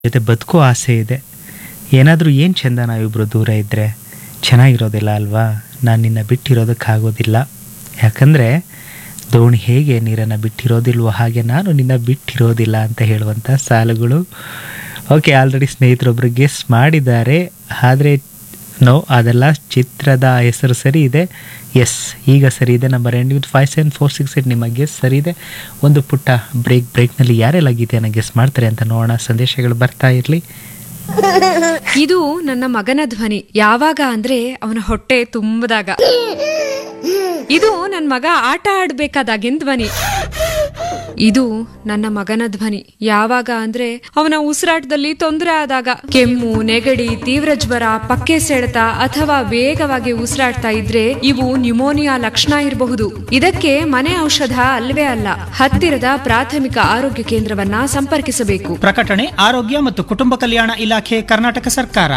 ಜೊತೆ ಬದುಕೋ ಆಸೆ ಇದೆ ಏನಾದರೂ ಏನು ಚಂದ ನಾವಿಬ್ಬರು ದೂರ ಇದ್ದರೆ ಚೆನ್ನಾಗಿರೋದಿಲ್ಲ ಅಲ್ವಾ ನಾನು ನಿನ್ನ ಬಿಟ್ಟಿರೋದಕ್ಕಾಗೋದಿಲ್ಲ ಯಾಕಂದರೆ ದೋಣಿ ಹೇಗೆ ನೀರನ್ನು ಬಿಟ್ಟಿರೋದಿಲ್ವೋ ಹಾಗೆ ನಾನು ನಿನ್ನ ಬಿಟ್ಟಿರೋದಿಲ್ಲ ಅಂತ ಹೇಳುವಂಥ ಸಾಲುಗಳು ಓಕೆ ಆಲ್ರೆಡಿ ಸ್ನೇಹಿತರೊಬ್ಬರು ಗೆಸ್ ಮಾಡಿದ್ದಾರೆ ಆದರೆ ನೋ ಅದೆಲ್ಲ ಚಿತ್ರದ ಹೆಸರು ಸರಿ ಇದೆ ಎಸ್ ಈಗ ಸರಿ ಇದೆ number end with five seven four six eight ನಿಮ್ಮ ಗೆಸ್ ಸರಿ ಇದೆ ಒಂದು ಪುಟ್ಟ ಬ್ರೇಕ್ ಬ್ರೇಕ್ನಲ್ಲಿ ಯಾರೆಲ್ಲ ಗೀತೆಯನ್ನು ಗೆಸ್ ಮಾಡ್ತಾರೆ ಅಂತ ನೋಡೋಣ ಸಂದೇಶಗಳು ಬರ್ತಾ ಇರಲಿ ಇದು ನನ್ನ ಮಗನ ಧ್ವನಿ ಯಾವಾಗ ಅಂದ್ರೆ ಅವನ ಹೊಟ್ಟೆ ತುಂಬದಾಗ ಇದು ನನ್ನ ಮಗ ಆಟ ಆಡ್ಬೇಕಾದಾಗಿನ ಧ್ವನಿ ಇದು ನನ್ನ ಮಗನ ಧ್ವನಿ ಯಾವಾಗ ಅಂದ್ರೆ ಅವನ ಉಸಿರಾಟದಲ್ಲಿ ತೊಂದರೆ ಆದಾಗ ಕೆಮ್ಮು ನೆಗಡಿ ತೀವ್ರ ಜ್ವರ ಪಕ್ಕೆ ಸೆಳೆತ ಅಥವಾ ವೇಗವಾಗಿ ಉಸಿರಾಡ್ತಾ ಇದ್ರೆ ಇವು ನ್ಯುಮೋನಿಯಾ ಲಕ್ಷಣ ಇರಬಹುದು ಇದಕ್ಕೆ ಮನೆ ಔಷಧ ಅಲ್ವೇ ಅಲ್ಲ ಹತ್ತಿರದ ಪ್ರಾಥಮಿಕ ಆರೋಗ್ಯ ಕೇಂದ್ರವನ್ನ ಸಂಪರ್ಕಿಸಬೇಕು ಪ್ರಕಟಣೆ ಆರೋಗ್ಯ ಮತ್ತು ಕುಟುಂಬ ಕಲ್ಯಾಣ ಇಲಾಖೆ ಕರ್ನಾಟಕ ಸರ್ಕಾರ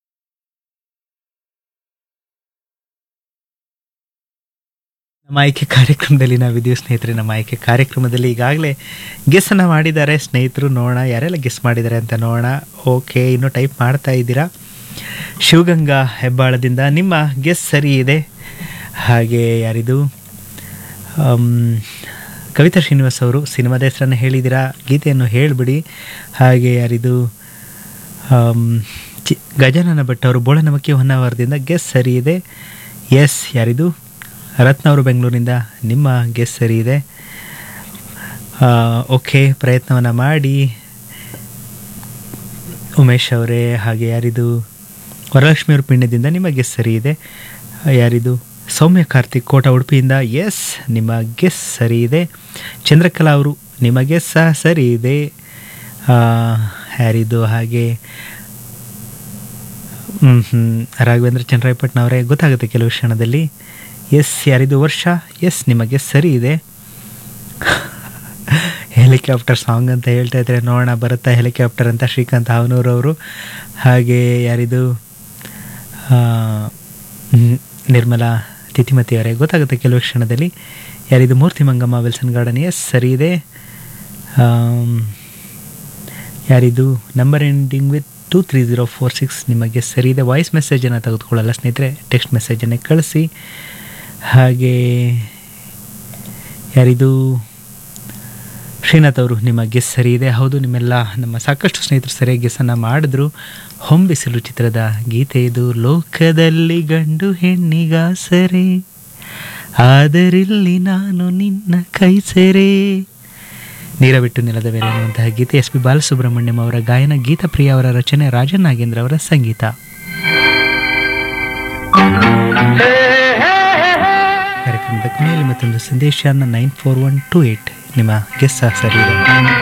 ನಮ್ಮ ಆಯ್ಕೆ ಕಾರ್ಯಕ್ರಮದಲ್ಲಿ ನಾವಿದ್ದೀವಿ ಸ್ನೇಹಿತರೆ ನಮ್ಮ ಆಯ್ಕೆ ಕಾರ್ಯಕ್ರಮದಲ್ಲಿ ಈಗಾಗಲೇ ಗೆಸ್ಸನ್ನು ಮಾಡಿದ್ದಾರೆ ಸ್ನೇಹಿತರು ನೋಡೋಣ ಯಾರೆಲ್ಲ ಗೆಸ್ ಮಾಡಿದ್ದಾರೆ ಅಂತ ನೋಡೋಣ ಓಕೆ ಇನ್ನು ಟೈಪ್ ಮಾಡ್ತಾ ಇದ್ದೀರಾ ಶಿವಗಂಗಾ ಹೆಬ್ಬಾಳದಿಂದ ನಿಮ್ಮ ಗೆಸ್ ಸರಿ ಇದೆ ಹಾಗೆ ಯಾರಿದು ಆಮ್, ಕವಿತಾ ಶ್ರೀನಿವಾಸ್ ಅವರು ಸಿನಿಮಾದ ಹೆಸರನ್ನು ಹೇಳಿದ್ದೀರಾ ಗೀತೆಯನ್ನು ಹೇಳಿಬಿಡಿ ಹಾಗೆ ಯಾರಿದು ಆಮ್, ಚಿ ಗಜಾನನ ಭಟ್ ಅವರು ಬೋಳನಮಕ್ಕಿ ಹೊನ್ನಾವರದಿಂದ ಗೆಸ್ ಸರಿ ಇದೆ ಎಸ್ ಯಾರಿದು ರತ್ನ ಅವರು ಬೆಂಗಳೂರಿನಿಂದ ನಿಮ್ಮ ಗೆಸ್ ಸರಿ ಇದೆ ಆ, ಓಕೆ ಪ್ರಯತ್ನವನ್ನು ಮಾಡಿ ಉಮೇಶ್ ಅವರೇ ಹಾಗೆ ಯಾರಿದು ವರಲಕ್ಷ್ಮಿ ಅವ್ರ ಪಿಂಡ್ಯದಿಂದ ನಿಮ್ಮ ಗೆಸ್ ಸರಿ ಇದೆ ಯಾರಿದು ಸೌಮ್ಯ ಕಾರ್ತಿಕ್ ಕೋಟ ಉಡುಪಿಯಿಂದ ಎಸ್ ನಿಮ್ಮ ಗೆಸ್ ಸರಿ ಇದೆ ಚಂದ್ರಕಲಾ ಅವರು ನಿಮ್ಮ ಗೆಸ್ ಸಹ ಸರಿ ಇದೆ ಆ, ಯಾರಿದು ಹಾಗೆ ಹ್ಞೂ ಹ್ಞೂ ರಾಘವೇಂದ್ರ ಚಂದ್ರಾಯಪಟ್ನವರೇ ಗೊತ್ತಾಗುತ್ತೆ ಕೆಲವು ಕ್ಷಣದಲ್ಲಿ ಎಸ್ ಯಾರಿದು ವರ್ಷ ಎಸ್ ನಿಮಗೆ ಸರಿ ಇದೆ ಹೆಲಿಕಾಪ್ಟರ್ ಸಾಂಗ್ ಅಂತ ಹೇಳ್ತಾ ಇದ್ರೆ ನೋಡೋಣ ಬರುತ್ತಾ ಹೆಲಿಕಾಪ್ಟರ್ ಅಂತ ಶ್ರೀಕಾಂತ್ ಹಾವನೂರವರು ಹಾಗೆ ಯಾರಿದು ಆ, ಹ್ಮ್, ನಿರ್ಮಲಾ ತಿಥಿಮತಿಯವರೇ ಗೊತ್ತಾಗುತ್ತೆ ಕೆಲವು ಕ್ಷಣದಲ್ಲಿ ಯಾರಿದು Murthy Mangamma Wilson Garden yes ಸರಿ ಇದೆ ಆಮ್, ಯಾರಿದು number ending with two three zero four six ನಿಮಗೆ ಸರಿ ಇದೆ ವಾಯ್ಸ್ ಮೆಸೇಜನ್ನು ತೆಗೆದುಕೊಳ್ಳಲ್ಲ ಸ್ನೇಹಿತರೆ ಟೆಕ್ಸ್ಟ್ ಮೆಸೇಜನ್ನೇ ಕಳಿಸಿ ಹಾಗೆ ಯಾರಿದು ಶ್ರೀನಾಥ್ ಅವರು ನಿಮ್ಮ ಗೆಸ್ ಸರಿ ಇದೆ ಹೌದು ನಿಮ್ಮೆಲ್ಲ ನಮ್ಮ ಸಾಕಷ್ಟು ಸ್ನೇಹಿತರು ಸರಿಯಾಗಿ ಗೆಸ್ಸನ್ನು ಮಾಡಿದ್ರು ಹೊಂಬಿಸಿಲು ಚಿತ್ರದ ಗೀತೆ ಇದು ಲೋಕದಲ್ಲಿ ಗಂಡು ಹೆಣ್ಣಿಗಾಸರೆ ಆದರಿಲ್ಲಿ ನಾನು ನಿನ್ನ ಕೈ ಸೆರೆ ನೀರ ಬಿಟ್ಟು ನೆಲದ ಮೇಲೆ ಅನ್ನುವಂತಹ ಗೀತೆ ಎಸ್ ಪಿ ಬಾಲಸುಬ್ರಹ್ಮಣ್ಯಂ ಅವರ ಗಾಯನ ಗೀತಪ್ರಿಯ ಅವರ ರಚನೆ ರಾಜನ್ ನಾಗೇಂದ್ರ ಅವರ ಸಂಗೀತ ಕಾರ್ಯಕ್ರಮದ ಕೊನೆಯಲ್ಲಿ ಮತ್ತೊಂದು ಸಂದೇಶ nine four one two eight ನಿಮ್ಮ ಗೆಸ್ ಸಹ ಸರಿ ಇದೆ